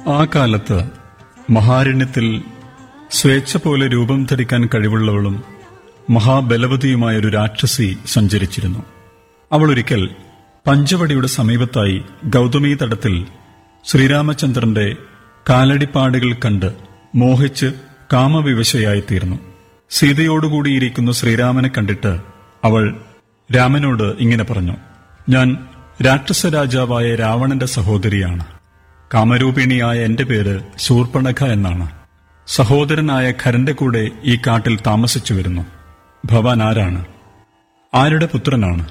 ആ കാലത്ത് മഹാരണ്യത്തിൽ സ്വേച്ഛ പോലെ രൂപം ധരിക്കാൻ കഴിവുള്ളവളും മഹാബലവതിയുമായ ഒരു രാക്ഷസി സഞ്ചരിച്ചിരുന്നു അവൾ ഒരിക്കൽ പഞ്ചവടിയുടെ സമീപത്തായി ഗൗതമീ തടത്തിൽ ശ്രീരാമചന്ദ്രന്റെ കാലടിപ്പാടുകൾ കണ്ട് മോഹിച്ച് കാമവിവശയായിത്തീർന്നു സീതയോടുകൂടിയിരിക്കുന്ന ശ്രീരാമനെ കണ്ടിട്ട് അവൾ രാമനോട് ഇങ്ങനെ പറഞ്ഞു ഞാൻ രാക്ഷസ രാജാവായ രാവണന്റെ സഹോദരിയാണ് കാമരൂപിണിയായ എന്റെ പേര് ശൂർപ്പണഖ എന്നാണ് സഹോദരനായ ഖരന്റെ കൂടെ ഈ കാട്ടിൽ താമസിച്ചു വരുന്നു ഭവാൻ ആരാണ് ആരുടെ പുത്രനാണ്